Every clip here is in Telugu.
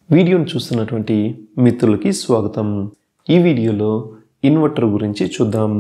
వీడియోను చూస్తున్నటువంటి మిత్రులకి స్వాగతం ఈ వీడియోలో ఇన్వర్టర్ గురించి చూద్దాం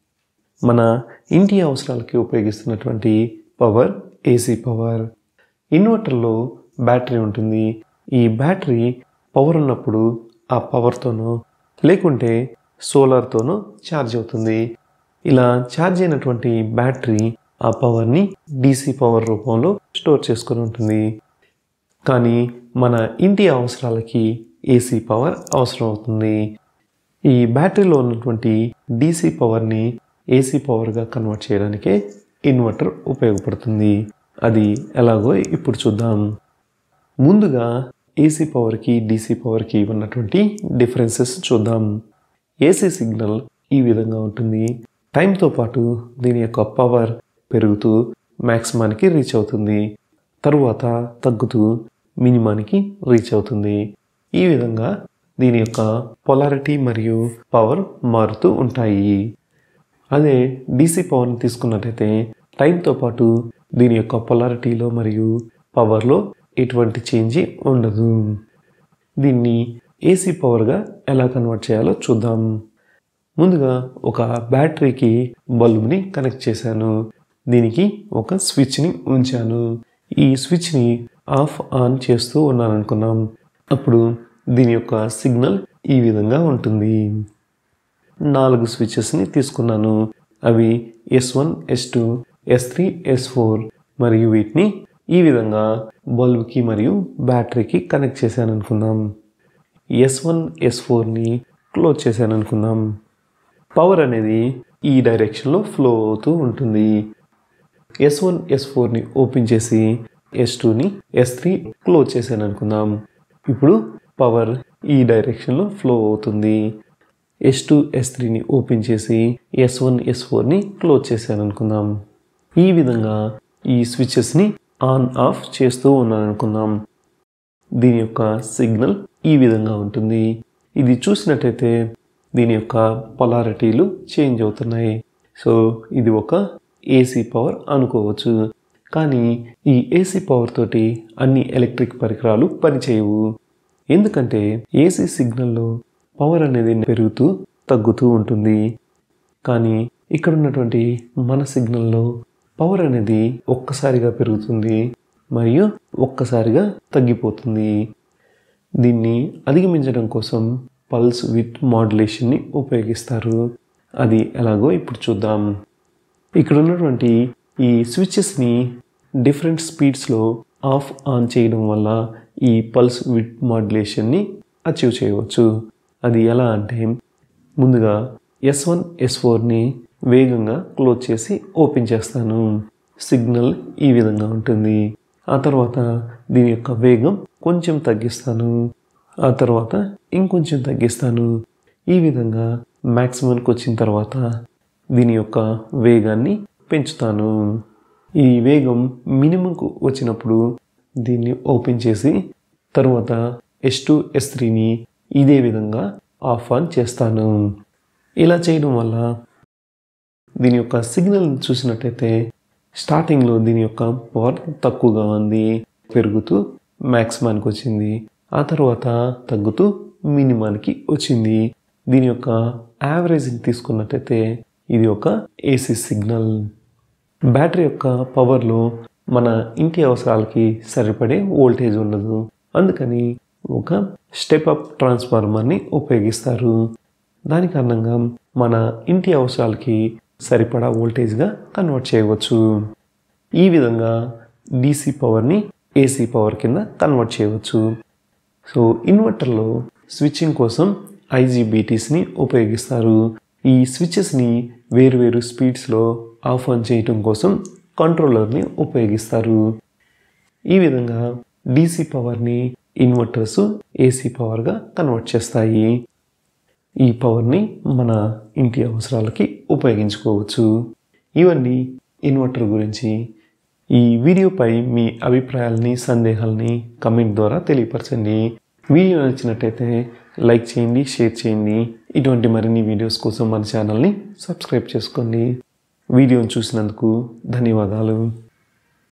మన ఇంటి అవసరాలకి ఉపయోగిస్తున్నటువంటి పవర్ ఏసీ పవర్ ఇన్వర్టర్లో బ్యాటరీ ఉంటుంది ఈ బ్యాటరీ పవర్ ఉన్నప్పుడు ఆ పవర్తోనో లేకుంటే సోలార్తోనో ఛార్జ్ అవుతుంది ఇలా ఛార్జ్ అయినటువంటి బ్యాటరీ ఆ పవర్ని డీసీ పవర్ రూపంలో స్టోర్ చేసుకొని ఉంటుంది కానీ మన ఇంటి అవసరాలకి ఏసీ పవర్ అవసరం అవుతుంది ఈ బ్యాటరీలో ఉన్నటువంటి డీసీ పవర్ని ఏసీ పవర్గా కన్వర్ట్ చేయడానికే ఇన్వర్టర్ ఉపయోగపడుతుంది అది ఎలాగో ఇప్పుడు చూద్దాం ముందుగా ఏసీ పవర్కి డీసీ పవర్కి ఉన్నటువంటి డిఫరెన్సెస్ చూద్దాం ఏసీ సిగ్నల్ ఈ విధంగా ఉంటుంది టైంతో పాటు దీని యొక్క పవర్ పెరుగుతూ మ్యాక్సిమానికి రీచ్ అవుతుంది తరువాత తగ్గుతూ మినిమానికి రీచ్ అవుతుంది ఈ విధంగా దీని యొక్క పొలారిటీ మరియు పవర్ మారుతూ ఉంటాయి అదే డీసీ పవర్ని తీసుకున్నట్టయితే టైంతో పాటు దీని యొక్క పొలారిటీలో మరియు పవర్లో ఎటువంటి చేంజ్ ఉండదు దీన్ని ఏసీ పవర్గా ఎలా కన్వర్ట్ చేయాలో చూద్దాం ముందుగా ఒక బ్యాటరీకి బల్బుని కనెక్ట్ చేశాను దీనికి ఒక స్విచ్ని ఉంచాను ఈ స్విచ్ని ఆఫ్ ఆన్ చేస్తూ ఉన్నాను అనుకున్నాం అప్పుడు దీని యొక్క సిగ్నల్ ఈ విధంగా ఉంటుంది నాలుగు స్విచెస్ని తీసుకున్నాను అవి S one S two S three S four మరియు వీటిని ఈ విధంగా బల్బ్కి మరియు బ్యాటరీకి కనెక్ట్ చేశాను అనుకుందాం ఎస్ వన్ ఎస్ ఫోర్ని క్లోజ్ చేశాను అనుకుందాం పవర్ అనేది ఈ డైరెక్షన్లో ఫ్లో అవుతూ ఉంటుంది ఎస్ వన్ ఎస్ ఫోర్ని ఓపెన్ చేసి ఎస్ టూని ఎస్ త్రీ క్లోజ్ చేశాను అనుకుందాం ఇప్పుడు పవర్ ఈ డైరెక్షన్లో ఫ్లో అవుతుంది ఎస్ టూ ఎస్ త్రీని ఓపెన్ చేసి ఎస్ వన్ ఎస్ ఫోర్ని క్లోజ్ చేశాను అనుకుందాం ఈ విధంగా ఈ స్విచెస్ని ఆన్ ఆఫ్ చేస్తూ ఉన్నాను అనుకుందాం దీని యొక్క సిగ్నల్ ఈ విధంగా ఉంటుంది ఇది చూసినట్టయితే దీని యొక్క పొలారిటీలు చేంజ్ అవుతున్నాయి సో ఇది ఒక ఏసీ పవర్ అనుకోవచ్చు కానీ ఈ ఏసీ పవర్ తోటి అన్ని ఎలక్ట్రిక్ పరికరాలు పనిచేయవు ఎందుకంటే ఏసీ సిగ్నల్లో పవర్ అనేది పెరుగుతూ తగ్గుతూ ఉంటుంది కానీ ఇక్కడ ఉన్నటువంటి మన సిగ్నల్లో పవర్ అనేది ఒక్కసారిగా పెరుగుతుంది మరియు ఒక్కసారిగా తగ్గిపోతుంది దీన్ని అధిగమించడం కోసం పల్స్ విత్ మాడ్యులేషన్ని ఉపయోగిస్తారు అది ఎలాగో ఇప్పుడు చూద్దాం ఇక్కడ ఉన్నటువంటి ఈ స్విచెస్ని డిఫరెంట్ స్పీడ్స్లో ఆఫ్ ఆన్ చేయడం వల్ల ఈ పల్స్ విత్ మాడ్యులేషన్ని అచీవ్ చేయవచ్చు అది ఎలా అంటే ముందుగా ఎస్ వన్ ఎస్ ఫోర్ని వేగంగా క్లోజ్ చేసి ఓపెన్ చేస్తాను సిగ్నల్ ఈ విధంగా ఉంటుంది ఆ తర్వాత దీని యొక్క వేగం కొంచెం తగ్గిస్తాను ఆ తర్వాత ఇంకొంచెం తగ్గిస్తాను ఈ విధంగా మ్యాక్సిమంకి వచ్చిన తర్వాత దీని యొక్క వేగాన్ని పెంచుతాను ఈ వేగం మినిమంకు వచ్చినప్పుడు దీన్ని ఓపెన్ చేసి తర్వాత ఎస్ టూ ఎస్ త్రీని ఇదే విధంగా ఆఫ్ ఆన్ చేస్తాను ఇలా చేయడం వల్ల దీని యొక్క సిగ్నల్ చూసినట్టయితే స్టార్టింగ్లో దీని యొక్క పవర్ తక్కువగా ఉంది పెరుగుతూ మ్యాక్సిమానికి వచ్చింది ఆ తర్వాత తగ్గుతూ మినిమానికి వచ్చింది దీని యొక్క యావరేజ్ని తీసుకున్నట్టయితే ఇది ఒక ఏసీ సిగ్నల్ బ్యాటరీ యొక్క పవర్లో మన ఇంటి అవసరాలకి సరిపడే వోల్టేజ్ ఉండదు అందుకని ఒక స్టెప్ అప్ ట్రాన్స్ఫార్మర్ని ఉపయోగిస్తారు దాని కారణంగా మన ఇంటి అవసరాలకి సరిపడా వోల్టేజ్గా కన్వర్ట్ చేయవచ్చు ఈ విధంగా డీసీ పవర్ని ఏసీ పవర్ కింద కన్వర్ట్ చేయవచ్చు సో ఇన్వర్టర్లో స్విచ్చింగ్ కోసం ఐజీబీటీస్ని ఉపయోగిస్తారు ఈ స్విచెస్ని వేరువేరు స్పీడ్స్లో ఆఫ్ ఆన్ చేయటం కోసం కంట్రోలర్ని ఉపయోగిస్తారు ఈ విధంగా డీసీ పవర్ని ఇన్వర్టర్స్ ఏసీ పవర్గా కన్వర్ట్ చేస్తాయి ఈ పవర్ని మన ఇంటి అవసరాలకి ఉపయోగించుకోవచ్చు ఇవన్నీ ఇన్వర్టర్ గురించి ఈ వీడియోపై మీ అభిప్రాయాలని సందేహాలని కమెంట్ ద్వారా తెలియపరచండి వీడియో నచ్చినట్టయితే లైక్ చేయండి షేర్ చేయండి ఇటువంటి మరిన్ని వీడియోస్ కోసం మన ఛానల్ని సబ్స్క్రైబ్ చేసుకోండి వీడియోని చూసినందుకు ధన్యవాదాలు